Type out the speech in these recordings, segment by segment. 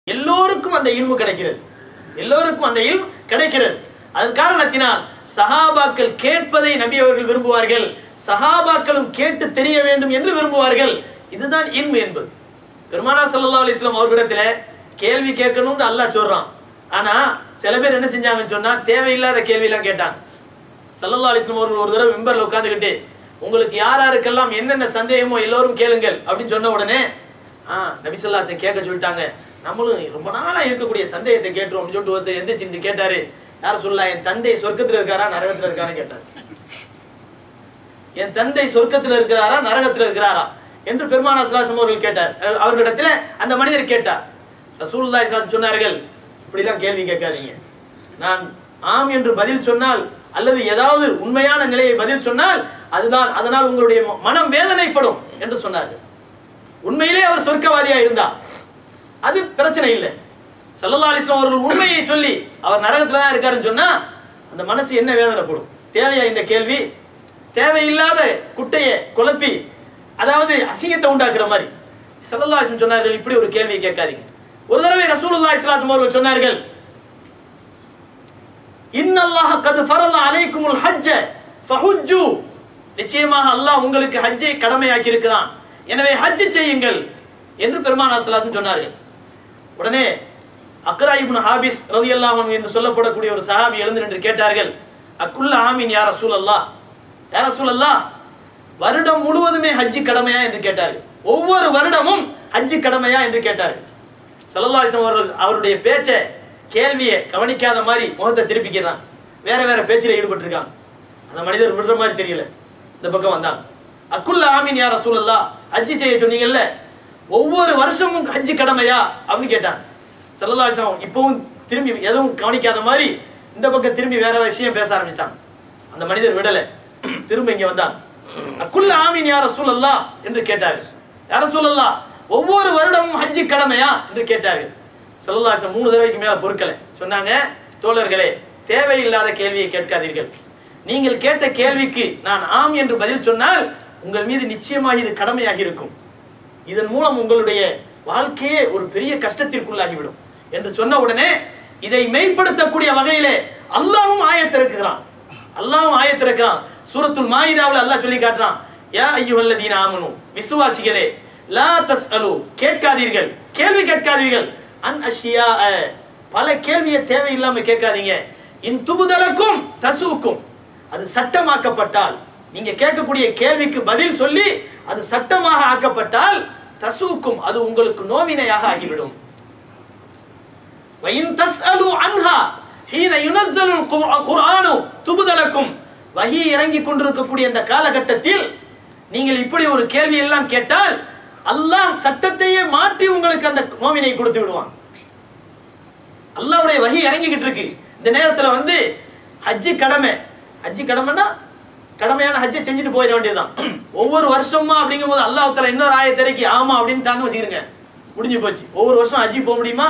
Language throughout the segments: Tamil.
எல்லோருக்கும் அந்த இல்மு கிடைக்கிறது எல்லோருக்கும் அந்த இல்ம் கிடைக்கிறது அதன் காரணத்தினால் சஹாபாக்கள் கேட்பதை நபி அவர்கள் விரும்புவார்கள் சஹாபாக்களும் கேட்டு தெரிய வேண்டும் என்று விரும்புவார்கள் இதுதான் இல்மு என்பது பெருமானா ஸல்லல்லாஹு அலைஹி வஸல்லம் அவர்களிடத்துல கேள்வி கேட்கணும்னு அல்லாஹ் சொல்றான் ஆனா சில பேர் என்ன செஞ்சாங்கன்னு சொன்னா தேவையில்லாத கேள்வியெல்லாம் கேட்டாங்க ஸல்லல்லாஹு அலைஹி வஸல்லம் அவர்கள் ஒரு தடவை மிம்பர்ல உட்கார்ந்துக்கிட்டு உங்களுக்கு யார் யாருக்கெல்லாம் என்னென்ன சந்தேகமோ எல்லோரும் கேளுங்கள் அப்படின்னு சொன்ன உடனே ஆ நபி ஸல்லல்லாஹு அலைஹி வஸல்லம் கேட்க சொல்லிட்டாங்க நம்மளும் ரொம்ப நாளா இருக்கக்கூடிய சந்தேகத்தை கேட்டுரும் அப்படின்னு சொல்லிட்டு ஒருத்தர் எந்திரிச்சு கேட்டாரு யார் சொல்லலாம் என் தந்தை சொர்க்கத்துல இருக்காரா நரகத்துல இருக்கான்னு கேட்டார் என் தந்தை சொர்க்கத்துல இருக்கிறாரா நரகத்துல இருக்கிறாரா என்று பெருமானா சலாசம் அவர்கள் கேட்டார் அஹ் அவர்களிடத்துல அந்த மனிதர் கேட்டார் ரசூலுல்லாஹி ஸல்லல்லாஹு அலைஹி சொன்னார்கள் இப்படிலாம் கேள்வி கேட்காதீங்க நான் ஆம் என்று பதில் சொன்னால் அல்லது ஏதாவது உண்மையான நிலையை பதில் சொன்னால் அதுதான் அதனால் உங்களுடைய ம- மனம் வேதனைப்படும் என்று சொன்னார்கள் உண்மையிலே அவர் சொர்க்கவாதியா இருந்தா அது பிரச்சனை இல்லை ஸல்லல்லாஹு அலைஹி வஸல்லம் அவர்கள் உண்மையை சொல்லி அவர் நரகத்துல தான் இருக்காருன்னு சொன்னா அந்த மனசு என்ன வேதனைப்படும் தேவையா இந்த கேள்வி தேவையில்லாத குட்டையை குழப்பி அதாவது அசிங்கத்தை உண்டாக்குற மாதிரி ஸல்லல்லாஹு அலைஹி வஸல்லம் சொன்னார்கள் இப்படி ஒரு கேள்வியை கேட்காதீங்க ஒரு தடவை ரசூலுல்லாஹி ஸல்லல்லாஹு அலைஹி வஸல்லம் அவர்கள் சொன்னார்கள் இன்னல்லாஹ கது ஃபரல அலைக்குமுல் ஹஜ்ஜ ஃபஹுஜ்ஜு நிச்சயமாக அல்லாஹ் உங்களுக்கு ஹஜ்ஜை கடமையாக்கி இருக்கிறான் எனவே ஹஜ் செய்யுங்கள் என்று பெருமானா ஸல்லல்லாஹு சொன்னார்கள் உடனே அக்ரா இப்னு ஹாபிஸ் ரலியல்லாஹு அன்ஹு என்று சொல்லப்படக்கூடிய ஒரு சஹாபி எழுந்து நின்று கேட்டார்கள் அக்குல்ல ஆமீன் யா ரசூலல்லாஹ் யா ரசூலல்லாஹ் வருடம் முழுவதுமே ஹஜ்ஜி கடமையா என்று கேட்டார்கள் ஒவ்வொரு வருடமும் ஹஜ்ஜி கடமையா என்று கேட்டார்கள் ஸல்லல்லாஹு அலைஹி வஸல்லம் அவர்கள் அவருடைய பேச்சை கேள்வியை கவனிக்காத மாதிரி முகத்தை திருப்பிக்கிறான் வேற வேற பேச்சில் ஈடுபட்டிருக்கான் அந்த மனிதர் விடுற மாதிரி தெரியல இந்த பக்கம் வந்தான் அக்குல்ல ஆமீன் யா ரசூலல்லாஹ் ஹஜ்ஜி செய்ய சொன்னீங்கல்ல ஒவ்வொரு வருஷமும் ஹஜ்ஜி கடமையா அப்படின்னு கேட்டான் ஸல்லல்லாஹு அலைஹி வஸல்லம் இப்பவும் திரும்பி எதுவும் கவனிக்காத மாதிரி இந்த பக்கம் திரும்பி வேற விஷயம் பேச ஆரம்பிச்சிட்டான் அந்த மனிதர் விடலை திரும்ப இங்க வந்தான் அக்குல்ல ஆமீன் யா ரசூலல்லாஹ் என்று கேட்டார்கள் யா ரசூலல்லாஹ் ஒவ்வொரு வருடமும் ஹஜ்ஜி கடமையா என்று கேட்டார்கள் ஸல்லல்லாஹு அலைஹி வஸல்லம் மூணு தடவைக்கு மேல பொறுக்கலை சொன்னாங்க தோழர்களே தேவையில்லாத கேள்வியை கேட்காதீர்கள் நீங்கள் கேட்ட கேள்விக்கு நான் ஆம் என்று பதில் சொன்னால் உங்கள் மீது நிச்சயமாக இது கடமையாகி இருக்கும் இதன் மூலம் உங்களுடைய வாழ்க்கையே ஒரு பெரிய கஷ்டத்திற்குள்ளாகிவிடும் என்று சொன்ன உடனே இதை மெய்ப்படுத்தக்கூடிய வகையிலே அல்லாஹ்வும் ஆயத்திருக்கிறான் அல்லாஹ்வும் ஆயத்திருக்கிறான் சூரத்துல் மாயிதாவுல அல்லாஹ் சொல்லி காட்டுறான் யா ஐயுஹல்லதீன ஆமனு விசுவாசிகளே லா தஸ்அலு கேட்காதீர்கள் கேள்வி கேட்காதீர்கள் அன் அஷியா பல கேள்வியை தேவையில்லாம கேட்காதீங்க இன் துபுதலக்கும் தசுக்கும் அது சட்டமாக்கப்பட்டால் நீங்க கேட்கக்கூடிய கேள்விக்கு பதில் சொல்லி அது சட்டமாக ஆக்கப்பட்டால் தசூக்கும் அது உங்களுக்கு நோவினையாக ஆகிவிடும் வயின் தஸ்அலு அன்ஹா ஹீன யுனஸ்ஸலுல் குர்- குர்ஆனு துபுதலக்கும் வஹி இறங்கி கொண்டிருக்கக்கூடிய இந்த காலகட்டத்தில் நீங்கள் இப்படி ஒரு கேள்வி எல்லாம் கேட்டால் அல்லாஹ் சட்டத்தையே மாற்றி உங்களுக்கு அந்த நோவினை கொடுத்து விடுவான் அல்லாஹ்வுடைய வகி இறங்கிக்கிட்டு இருக்கு இந்த நேரத்துல வந்து ஹஜ்ஜி கடமை ஹஜ்ஜி கடமைன்னா கடமையான ஹஜ்ஜை செஞ்சுட்டு போயிட வேண்டியதுதான் ஒவ்வொரு வருஷமா அப்படிங்கும்போது அல்லாஹ் தஆலா இன்னொரு ஆயத்தை இறக்கி ஆமா அப்படின்ட்டான்னு வச்சுக்கிறங்க முடிஞ்சு போச்சு ஒவ்வொரு வருஷம் ஹஜ்ஜி போக முடியுமா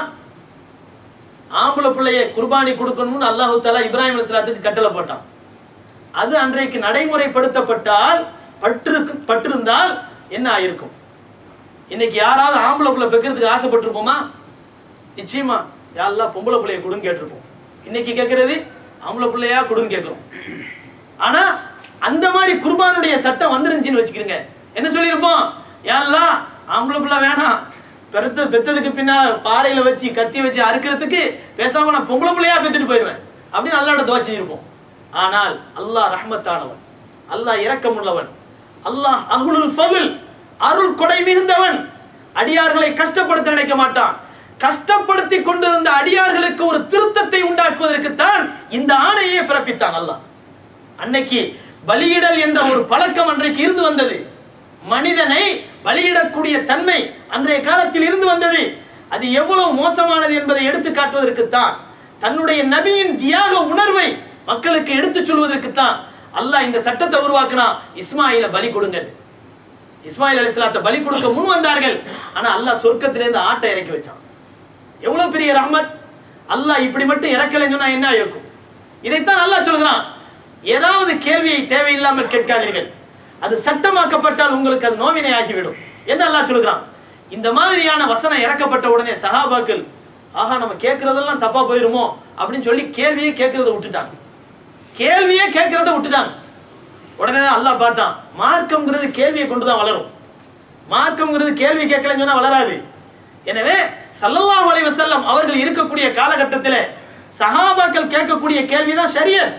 ஆம்பளை பிள்ளைய குர்பானி கொடுக்கணும்னு அல்லாஹ் தஆலா இப்ராஹிம் அலைஹிஸ்ஸலாத்துக்கு கட்டளை போட்டான் அது அன்றைக்கு நடைமுறைப்படுத்தப்பட்டால் பற்று பட்டிருந்தால் என்ன ஆயிருக்கும் இன்னைக்கு யாராவது ஆம்பளை பிள்ளை பெக்கிறதுக்கு ஆசைப்பட்டிருப்போமா நிச்சயமா யாரெல்லாம் பொம்பளை பிள்ளைய கொடுன்னு கேட்டிருப்போம் இன்னைக்கு கேட்கறது ஆம்பளை பிள்ளையா கொடுன்னு கேட்குறோம் ஆனா அந்த மாதிரி குர்பானுடைய சட்டம் வந்துருந்துச்சின்னு வச்சுக்கிறீங்க என்ன சொல்லியிருப்போம் யாரெல்லாம் ஆம்பளை பிள்ளை வேணாம் பெருத்த பெத்ததுக்கு பின்னால பாறையில வச்சு கத்தி வச்சு அறுக்கிறதுக்கு பேசாம நான் பொம்பளை பிள்ளையா பெத்துட்டு போயிடுவேன் அப்படின்னு அல்லாட துவா செஞ்சிருப்போம் ஆனால் அல்லாஹ் ரஹ்மத்தானவன் அல்லாஹ் இரக்கமுள்ளவன் அல்லாஹ் அஹ்லுல் ஃபதுல் அருள் கொடை மிகுந்தவன் அடியார்களை கஷ்டப்படுத்த நினைக்க மாட்டான் கஷ்டப்படுத்தி கொண்டிருந்த அடியார்களுக்கு ஒரு திருத்தத்தை உண்டாக்குவதற்குத்தான் இந்த ஆணையை பிறப்பித்தான் அல்லாஹ் அன்னைக்கு பலியிடல் என்ற ஒரு பழக்கம் அன்றைக்கு இருந்து வந்தது மனிதனை பலியிடக்கூடிய தன்மை அன்றைய காலத்தில் இருந்து வந்தது அது எவ்வளவு மோசமானது என்பதை எடுத்து காட்டுவதற்குத்தான் தன்னுடைய நபியின் தியாக உணர்வை மக்களுக்கு எடுத்துச் சொல்வதற்குத்தான் அல்லாஹ் இந்த சட்டத்தை உருவாக்குனா இஸ்மாயில பலி கொடுங்க இஸ்மாயில் அலிஸ்லாத்தை பலி கொடுக்க முன் வந்தார்கள் ஆனா அல்லாஹ் சொர்க்கத்திலிருந்து ஆட்டை இறக்கி வச்சான் எவ்வளவு பெரிய ரஹ்மத் அல்லாஹ் இப்படி மட்டும் இறக்கலைன்னு சொன்னா என்ன இருக்கும் இதைத்தான் அல்லாஹ் சொல்கிறான் ஏதாவது கேள்வியை தேவையில்லாமல் கேட்காதீர்கள் அது சட்டமாக்கப்பட்டால் உங்களுக்கு அது நோவினை ஆகிவிடும் என்று அல்லாஹ் சொல்கிறான் இந்த மாதிரியான வசனம் இறக்கப்பட்ட உடனே சஹாபாக்கள் ஆஹா நம்ம கேட்கறதெல்லாம் தப்பா போயிருமோ அப்படின்னு சொல்லி கேள்வியே கேட்கறத விட்டுட்டாங்க கேள்வியே கேட்கறத விட்டுட்டாங்க உடனே தான் அல்லாஹ் பார்த்தான் மார்க்கம்ங்கிறது கேள்வியை கொண்டு தான் வளரும் மார்க்கம்ங்கிறது கேள்வி கேட்கலன்னு சொன்னா வளராது எனவே ஸல்லல்லாஹு அலைஹி வஸல்லம் அவர்கள் இருக்கக்கூடிய காலகட்டத்தில் சஹாபாக்கள் கேட்கக்கூடிய கேள்விதான் ஷரியத்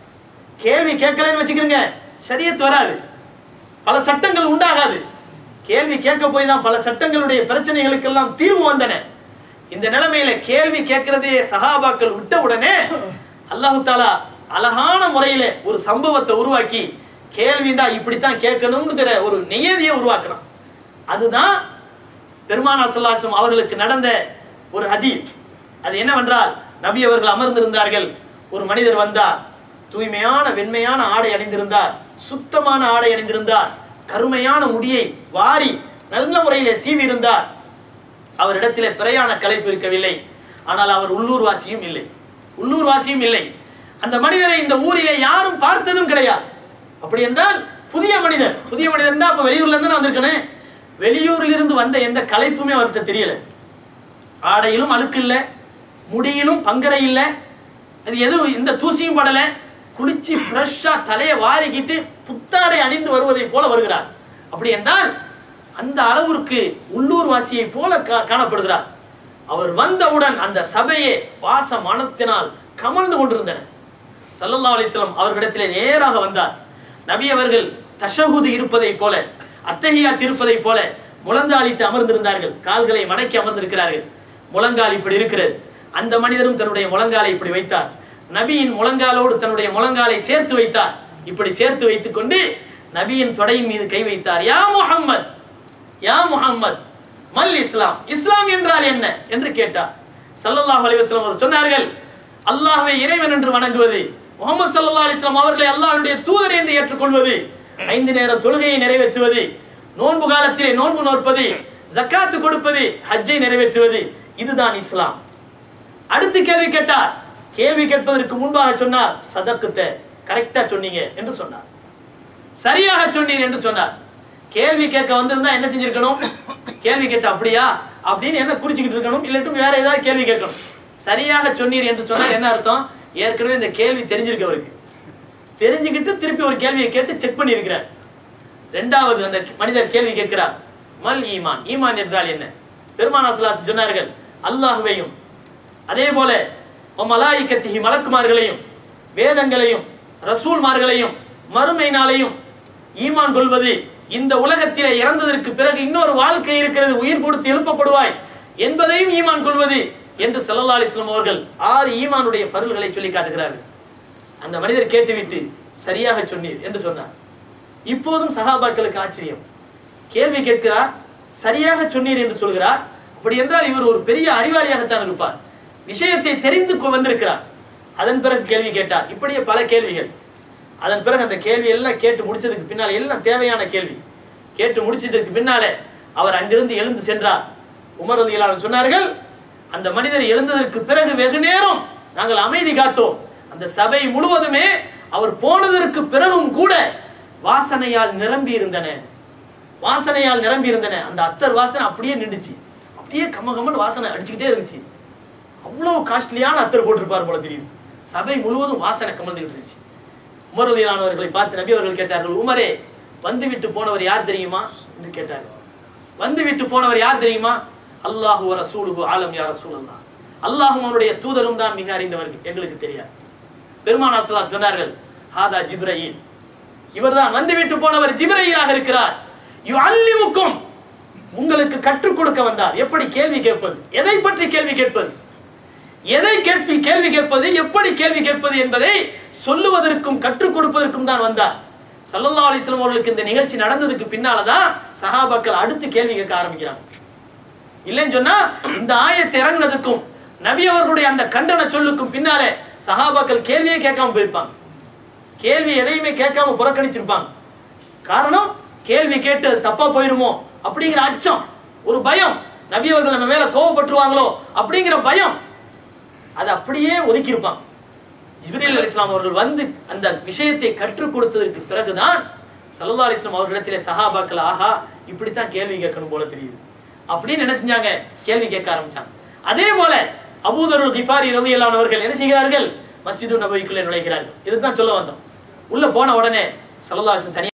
கேள்வி கேட்கலன்னு வச்சுக்கிறீங்க ஷரியத் வராது பல சட்டங்கள் உண்டாகாது கேள்வி கேட்க போய் தான் பல சட்டங்களுடைய பிரச்சனைகளுக்கெல்லாம் தீர்வு வந்தன இந்த நிலைமையில கேள்வி கேட்கிறதே சஹாபாக்கள் விட்ட உடனே அல்லாஹு தாலா அழகான முறையில ஒரு சம்பவத்தை உருவாக்கி கேள்விண்டா இப்படித்தான் கேட்கணுங்கிற ஒரு நியதியை உருவாக்குறான் அதுதான் பெருமானா சல்லாசம் அவர்களுக்கு நடந்த ஒரு ஹதீஸ் அது என்னவென்றால் நபி அவர்கள் அமர்ந்திருந்தார்கள் ஒரு மனிதர் வந்தார் தூய்மையான வெண்மையான ஆடை அணிந்திருந்தார் சுத்தமான ஆடை அணிந்திருந்தார் கருமையான முடியை வாரி நல்ல முறையிலே சீவி இருந்தார் அவரிடத்திலே பிரயாண கலைப்பு இருக்கவில்லை ஆனால் அவர் உள்ளூர் வாசியும் இல்லை உள்ளூர் வாசியும் இல்லை அந்த மனிதரை இந்த ஊரிலே யாரும் பார்த்ததும் கிடையாது அப்படி என்றால் புதிய மனிதர் புதிய மனிதர் தான் அப்ப வெளியூர்ல இருந்து நான் வந்திருக்கேனே வெளியூரில் இருந்து வந்த எந்த கலைப்புமே அவர்கிட்ட தெரியல ஆடையிலும் அழுக்கு இல்லை முடியிலும் பங்கரை இல்லை அது எதுவும் இந்த தூசியும் படல குளிச்சு ஃப்ரெஷ்ஷா தலையை வாரிக்கிட்டு புத்தாடை அணிந்து வருவதை போல வருகிறார் அப்படி என்றால் அந்த அளவிற்கு உள்ளூர் வாசியை போல கா- காணப்படுகிறார் அவர் வந்தவுடன் அந்த சபையே வாச மனத்தினால் கமழ்ந்து கொண்டிருந்தன சல்லல்லா அலிஸ்லாம் அவர்களிடத்திலே நேராக வந்தார் நபி அவர்கள் தஷஹுது இருப்பதை போல அத்தஹியாத் இருப்பதை போல முழங்காலிட்டு அமர்ந்திருந்தார்கள் கால்களை மடக்கி அமர்ந்திருக்கிறார்கள் முழங்கால் இப்படி இருக்கிறது அந்த மனிதரும் தன்னுடைய முழங்காலை இப்படி வைத்தார் நபியின் முழங்காலோடு தன்னுடைய முழங்காலை சேர்த்து வைத்தார் இப்படி சேர்த்து வைத்துக் கொண்டு நபியின் தொடையின் மீது கை வைத்தார் யா முஹம்மத் யா முஹம்மத் மல் இஸ்லாம் இஸ்லாம் என்றால் என்ன என்று கேட்டார் ஸல்லல்லாஹு அலைஹி வஸல்லம் அவர் சொன்னார்கள் அல்லாஹ்வை இறைவன் என்று வணங்குவது முகமது ஸல்லல்லாஹு அலைஹி வஸல்லம் அவர்களை அல்லாஹ்வுடைய தூதர் என்று ஏற்றுக்கொள்வது ஐந்து நேரம் தொழுகையை நிறைவேற்றுவது நோன்பு காலத்திலே நோன்பு நோற்பது ஜக்காத்து கொடுப்பது ஹஜ்ஜை நிறைவேற்றுவது இதுதான் இஸ்லாம் அடுத்து கேள்வி கேட்டார் கேள்வி கேட்பதற்கு முன்பாக சொன்னார் சதக்குத்த கரெக்டா சொன்னீங்க என்று சொன்னார் சரியாக சொன்னீர் என்று சொன்னார் கேள்வி கேட்க வந்திருந்தா என்ன செஞ்சிருக்கணும் கேள்வி கேட்ட அப்படியா அப்படின்னு என்ன குறிச்சுக்கிட்டு இருக்கணும் இல்லாட்டும் வேற ஏதாவது கேள்வி கேட்கணும் சரியாக சொன்னீர் என்று சொன்னால் என்ன அர்த்தம் ஏற்கனவே இந்த கேள்வி தெரிஞ்சிருக்கு அவருக்கு தெரிஞ்சுக்கிட்டு திருப்பி ஒரு கேள்வியை கேட்டு செக் பண்ணியிருக்கிறார் ரெண்டாவது அந்த மனிதர் கேள்வி கேட்கிறார் மல் ஈமான் ஈமான் என்றால் என்ன பெருமானா ஸல்லல்லாஹு சொன்னார்கள் அல்லாஹுவையும் அதே போல மலாயிக்கத்திஹி மலக்குமார்களையும் வேதங்களையும் ரசூல்மார்களையும் மறுமை நாளையும் ஈமான் கொள்வது இந்த உலகத்திலே இறந்ததற்கு பிறகு இன்னொரு வாழ்க்கை இருக்கிறது உயிர் கொடுத்து எழுப்பப்படுவாய் என்பதையும் ஈமான் கொள்வது என்று ஸல்லல்லாஹு அலைஹி வஸல்லம் அவர்கள் ஆறு ஈமானுடைய பருள்களை சொல்லி காட்டுகிறார்கள் அந்த மனிதர் கேட்டுவிட்டு சரியாக சொன்னீர் என்று சொன்னார் இப்போதும் சஹாபாக்களுக்கு ஆச்சரியம் கேள்வி கேட்கிறார் சரியாக சொன்னீர் என்று சொல்கிறார் அப்படி என்றால் இவர் ஒரு பெரிய அறிவாளியாகத்தான் இருப்பார் விஷயத்தை தெரிந்து கொ- வந்திருக்கிறார் அதன் பிறகு கேள்வி கேட்டார் இப்படியே பல கேள்விகள் அதன் பிறகு அந்த கேள்வி எல்லாம் கேட்டு முடிச்சதுக்கு பின்னால் எல்லாம் தேவையான கேள்வி கேட்டு முடிச்சதுக்கு பின்னாலே அவர் அங்கிருந்து எழுந்து சென்றார் உமர் ரலியல்லாஹு சொன்னார்கள் அந்த மனிதர் எழுந்ததற்கு பிறகு வெகு நேரம் நாங்கள் அமைதி காத்தோம் அந்த சபை முழுவதுமே அவர் போனதற்கு பிறகும் கூட வாசனையால் நிரம்பி இருந்தன வாசனையால் நிரம்பி இருந்தன அந்த அத்தர் வாசனை அப்படியே நின்றுச்சு அப்படியே கம்ம வாசனை அடிச்சுக்கிட்டே இருந்துச்சு அவ்வளோ காஸ்ட்லியான அத்தர் போட்டிருப்பார் போல தெரியுது சபை முழுவதும் வாசனை கமழ்ந்துகிட்டு இருந்துச்சு உமரதியானவர்களை பார்த்து நபி அவர்கள் கேட்டார்கள் உமரே வந்து விட்டு போனவர் யார் தெரியுமா என்று கேட்டார்கள் வந்து விட்டு போனவர் யார் தெரியுமா அல்லாஹு வ ரசூலுஹு ஆலம் யா ரசூல் அல்லாஹ் அல்லாஹும் அவனுடைய தூதரும் தான் மிக அறிந்தவர்கள் எங்களுக்கு தெரியாது பெருமானா ஸல்லல்லாஹு சொன்னார்கள் ஹாதா ஜிப்ரயீல் இவர்தான் வந்து விட்டு போனவர் ஜிப்ரயீலாக இருக்கிறார் யுஅல்லிமுக்கும் உங்களுக்கு கற்றுக் கொடுக்க வந்தார் எப்படி கேள்வி கேட்பது எதை பற்றி கேள்வி கேட்பது எதை கேட்பி கேள்வி கேட்பது எப்படி கேள்வி கேட்பது என்பதை சொல்லுவதற்கும் கற்றுக் கொடுப்பதற்கும் தான் வந்தார் சல்லல்லா அலிஸ்லாம் அவர்களுக்கு இந்த நிகழ்ச்சி நடந்ததுக்கு பின்னால தான் சஹாபாக்கள் அடுத்து கேள்வி கேட்க ஆரம்பிக்கிறாங்க இல்லைன்னு சொன்னா இந்த ஆயத்தை இறங்குனதுக்கும் நபி அவர்களுடைய அந்த கண்டன சொல்லுக்கும் பின்னாலே சஹாபாக்கள் கேள்வியே கேட்காம போயிருப்பாங்க கேள்வி எதையுமே கேட்காம புறக்கணிச்சிருப்பாங்க காரணம் கேள்வி கேட்டு அது தப்பா போயிருமோ அப்படிங்கிற அச்சம் ஒரு பயம் நபி அவர்கள் நம்ம மேல கோவப்பட்டுருவாங்களோ அப்படிங்கிற பயம் அதை அப்படியே ஒதுக்கியிருப்பான் ஜிப்ரீல் அலிஸ்லாம் அவர்கள் வந்து அந்த விஷயத்தை கற்றுக் கொடுத்ததற்கு பிறகுதான் சல்லல்லா அலிஸ்லாம் அவர்களிடத்திலே சஹாபாக்கள் ஆஹா இப்படித்தான் கேள்வி கேட்கணும் போல தெரியுது அப்படின்னு என்ன செஞ்சாங்க கேள்வி கேட்க ஆரம்பிச்சாங்க அதே போல அபூதருல் கிஃபாரி ரலியல்லாஹு அவர்கள் என்ன செய்கிறார்கள் மஸ்ஜிது நபவிக்குள்ளே நுழைகிறார்கள் இதுதான் சொல்ல வந்தோம் உள்ள போன உடனே ஸல்லல்லாஹு அலைஹி வஸல்லம் தனியா